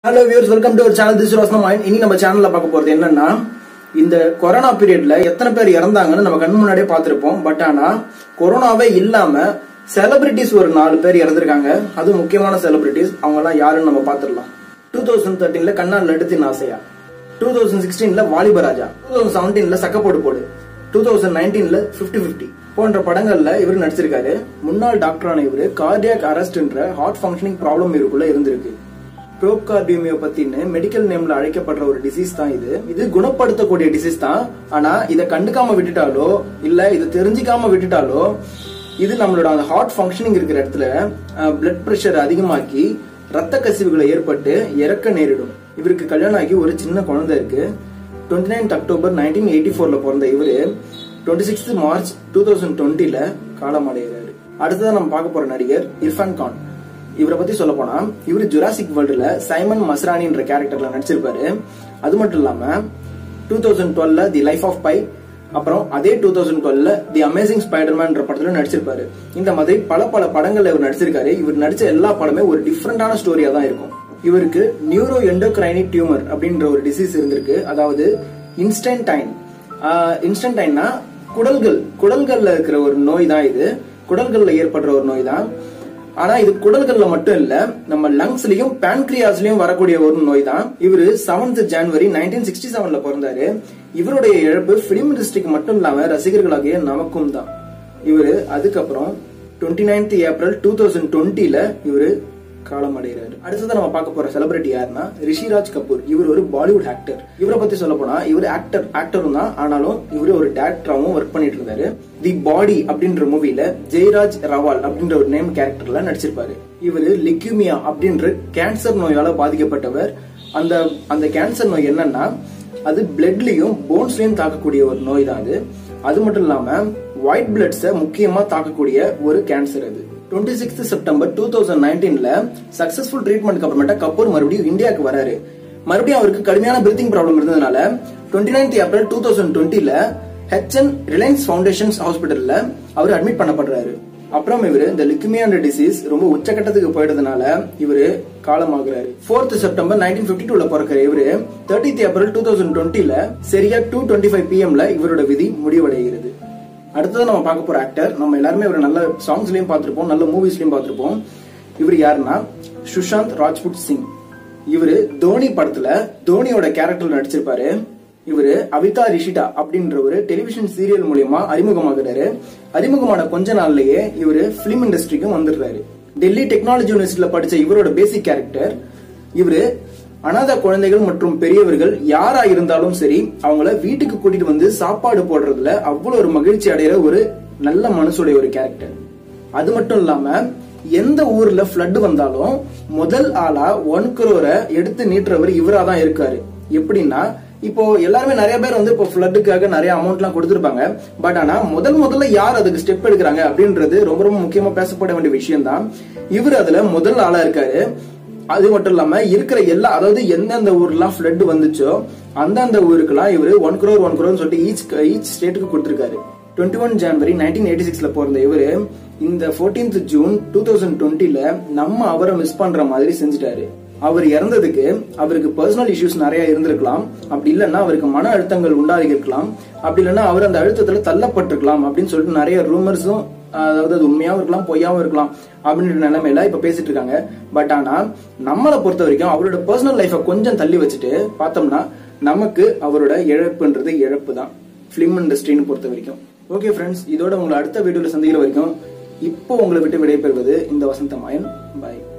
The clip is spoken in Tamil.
ஹலோ வியூர்ஸ் வெல்கம் டு ஒரு சேனல் திஸ் ரோஸ்னம் மைண்ட் இனி நம்ம சேனல்ல பார்க்க போறது என்னன்னா இந்த கொரோனா பீரியட்ல எத்தனை பேர் இறந்தாங்கன்னு நம்ம கண் முன்னாடியே பார்த்திருப்போம் பட் ஆனா கொரோனாவே இல்லாம செலிபிரிட்டிஸ் ஒரு நாலு பேர் இறந்திருக்காங்க அது முக்கியமான செலிபிரிட்டிஸ் அவங்க எல்லாம் யாருன்னு நம்ம பார்த்துடலாம் டூ தௌசண்ட் தேர்ட்டீன்ல கண்ணா லடுத்தின் ஆசையா டூ தௌசண்ட் சிக்ஸ்டீன்ல வாலிபராஜா டூ தௌசண்ட் செவன்டீன்ல சக்கப்போடு போடு டூ தௌசண்ட் நைன்டீன்ல பிப்டி பிப்டி போன்ற படங்கள்ல இவர் நடிச்சிருக்காரு முன்னாள் டாக்டரான இவரு கார்டியாக் அரெஸ்ட்ன்ற ஹார்ட் ஃபங்க்ஷனிங் ப்ராப்ளம் இவருக்குள்ள இருந்திருக்கு ப்ரோகார்டியோமியோபத்தின்னு மெடிக்கல் நேம்ல அழைக்கப்படுற ஒரு டிசீஸ் தான் இது இது குணப்படுத்தக்கூடிய டிசீஸ் தான் ஆனா இதை கண்டுக்காம விட்டுட்டாலோ இல்ல இதை தெரிஞ்சுக்காம விட்டுட்டாலோ இது நம்மளோட அந்த ஹார்ட் ஃபங்க்ஷனிங் இருக்கிற இடத்துல பிளட் பிரஷர் அதிகமாக்கி ரத்த கசிவுகளை ஏற்பட்டு இறக்க நேரிடும் இவருக்கு கல்யாணம் ஆகி ஒரு சின்ன குழந்தை இருக்கு twenty ninth October nineteen eighty ஃபோர்ல பிறந்த இவரு twenty sixth March two thousand டுவெண்ட்டில காலமடைகிறாரு அடுத்ததான் நம்ம பார்க்க போற நடிகர் இர்ஃபான் கான் இவரை பத்தி சொல்ல போனா இவரு ஜுராசிக் வேர்ல்டுல சைமன் மஸ்ரானின்ற கேரக்டர்ல நடிச்சிருப்பாரு அது மட்டும் இல்லாம டூ தௌசண்ட் டுவெல்ல தி லைஃப் ஆஃப் பை அப்புறம் அதே டூ தௌசண்ட் டுவெல்ல தி அமேசிங் ஸ்பைடர்மேன்ற படத்துல நடிச்சிருப்பாரு இந்த மாதிரி பல பல படங்கள்ல இவர் நடிச்சிருக்காரு இவர் நடிச்ச எல்லா படமே ஒரு டிஃப்ரெண்டான ஸ்டோரியா தான் இருக்கும் இவருக்கு நியூரோ எண்டோக்ரைனிக் டியூமர் அப்படின்ற ஒரு டிசீஸ் இருந்திருக்கு அதாவது இன்ஸ்டன்டைன் இன்ஸ்டன்டைன்னா குடல்கள் குடல்கள்ல இருக்கிற ஒரு நோய் தான் இது குடல்கள்ல ஏற்படுற ஒரு நோய் தான் ஆனா இது குடல்கள்ல மட்டும் இல்ல நம்ம லங்ஸ்லயும் பேன்கிரியாஸ்லயும் வரக்கூடிய ஒரு நோய் தான் இவரு செவன்த் ஜனவரி நைன்டீன் சிக்ஸ்டி செவன்ல பிறந்தாரு இவருடைய இழப்பு பிலிம் இண்டஸ்ட்ரிக்கு மட்டும் இல்லாம ரசிகர்களாகிய நமக்கும் தான் இவரு அதுக்கப்புறம் twenty ninth April two thousand டுவெண்ட்டில இவரு காலம் அடைகிறாரு அடுத்தது நம்ம பார்க்க போற செலிபிரிட்டி யாருன்னா ரிஷிராஜ் கபூர் இவர் ஒரு பாலிவுட் ஆக்டர் இவரை பத்தி சொல்ல போனா இவர் ஆக்டர் ஆக்டரும் தான் ஆனாலும் இவர் ஒரு டேரக்டராகவும் ஒர்க் பண்ணிட்டு இருந்தாரு தி பாடி அப்படின்ற மூவில ஜெயராஜ் ரவால் அப்படின்ற ஒரு நேம் கேரக்டர்ல நடிச்சிருப்பாரு இவரு லிக்யூமியா அப்படின்ற கேன்சர் நோயால பாதிக்கப்பட்டவர் அந்த அந்த கேன்சர் நோய் என்னன்னா அது பிளட்லயும் போன்ஸ்லயும் தாக்கக்கூடிய ஒரு நோய் தான் அது அது மட்டும் இல்லாம ஒயிட் பிளட்ஸ முக்கியமா தாக்கக்கூடிய ஒரு கேன்சர் அது twenty sixth September two thousand நைன்டீன்ல சக்சஸ்ஃபுல் ட்ரீட்மெண்ட் அப்புறமேட்டா கபூர் மறுபடியும் இந்தியாவுக்கு வராரு மறுபடியும் அவருக்கு கடுமையான பிரீத்திங் ப்ராப்ளம் இருந்ததுனால twenty ninth April two thousand டுவெண்ட்டில ஹெச்என் ரிலையன்ஸ் ஃபவுண்டேஷன்ஸ் ஹாஸ்பிட்டல்ல அவர் அட்மிட் பண்ணப்படுறாரு அப்புறம் இவரு இந்த லிக்குமியான்ற டிசீஸ் ரொம்ப உச்சகட்டத்துக்கு போயிட்டதுனால இவரு காலமாகிறாரு ஃபோர்த் செப்டம்பர் நைன்டீன் பிப்டி டூல பிறக்கிற இவரு தேர்ட்டித் ஏப்ரல் டூ தௌசண்ட் டுவெண்ட்டில சரியா டூ டுவெண்ட்டி ஃபைவ் பிஎம்ல இவரோட விதி முடிவடைகிறது அடுத்தது நம்ம பார்க்க போற ஆக்டர் நம்ம எல்லாருமே இவர் நல்ல சாங்ஸ்லயும் பார்த்திருப்போம் நல்ல மூவிஸ்லயும் பார்த்திருப்போம் இவர் யாருன்னா சுஷாந்த் ராஜ்புட் சிங் இவரு தோனி படத்துல தோனியோட கேரக்டர் நடிச்சிருப்பாரு இவரு அவிதா ரிஷிடா அப்படின்ற ஒரு டெலிவிஷன் சீரியல் மூலியமா அறிமுகமாகிறாரு அறிமுகமான கொஞ்ச நாள்லயே இவரு பிலிம் இண்டஸ்ட்ரிக்கும் வந்துடுறாரு டெல்லி டெக்னாலஜி யூனிவர்சிட்டியில படிச்ச இவரோட பேசிக் கேரக்டர் இவரு அனாதை குழந்தைகள் மற்றும் பெரியவர்கள் யாரா இருந்தாலும் சரி அவங்கள வீட்டுக்கு கூட்டிட்டு வந்து சாப்பாடு போடுறதுல அவ்வளவு ஒரு மகிழ்ச்சி அடைகிற ஒரு நல்ல மனசுடைய ஒரு கேரக்டர் அது மட்டும் இல்லாம எந்த ஊர்ல பிளட் வந்தாலும் முதல் ஆளா ஒன் குரோரை எடுத்து நீட்டுறவர் இவரா தான் இருக்காரு எப்படின்னா இப்போ எல்லாருமே நிறைய பேர் வந்து இப்போ ஃபிளட்டுக்காக நிறைய அமௌண்ட் எல்லாம் கொடுத்துருப்பாங்க பட் ஆனா முதல் முதல்ல யார் அதுக்கு ஸ்டெப் எடுக்கிறாங்க அப்படின்றது ரொம்ப ரொம்ப முக்கியமா பேசப்பட வேண்டிய விஷயம் தான் இவர் அதுல முதல் ஆளா இருக்காரு அது மட்டும் இல்லாம இருக்கிற எல்லா அதாவது எந்தெந்த ஊர்லாம் ஃபிளட் வந்துச்சோ அந்தந்த ஊருக்குலாம் இவர் ஒன் குரோர் ஒன் குரோர் சொல்லிட்டு ஈச் ஈச் ஸ்டேட்டுக்கு கொடுத்துருக்காரு twenty one January nineteen eighty சிக்ஸ்ல பிறந்த இவரு இந்த ஃபோர்டீன்த் ஜூன் டூ தௌசண்ட் டுவெண்ட்டில நம்ம அவரை மிஸ் பண்ற மாதிரி செஞ்சுட்டாரு அவர் இறந்ததுக்கு அவருக்கு பர்சனல் இஷ்யூஸ் நிறைய இருந்திருக்கலாம் அப்படி இல்லைன்னா அவருக்கு மன அழுத்தங்கள் உண்டாகி இருக்கலாம் அப்படி இல்லைன்னா அவர் அந்த அழுத்தத்துல தள்ளப்பட்டிருக்கலாம் அப்படின்னு சொல்லிட்டு நிறைய ரூமர்ஸும் அதாவது அது உண்மையாவும் இருக்கலாம் பொய்யாவும் இருக்கலாம் அப்படின்ற நிலைமையில இப்ப பேசிட்டு இருக்காங்க பட் ஆனா நம்மளை பொறுத்த வரைக்கும் அவரோட பர்சனல் லைஃபை கொஞ்சம் தள்ளி வச்சுட்டு பார்த்தோம்னா நமக்கு அவரோட இழப்புன்றது இழப்பு தான் பிலிம் இண்டஸ்ட்ரின்னு பொறுத்த வரைக்கும் ஓகே ஃப்ரெண்ட்ஸ் இதோட உங்களை அடுத்த வீடியோல சந்திக்கிற வரைக்கும் இப்போ உங்களை விட்டு விடைபெறுவது இந்த வசந்த மாயன் பாய்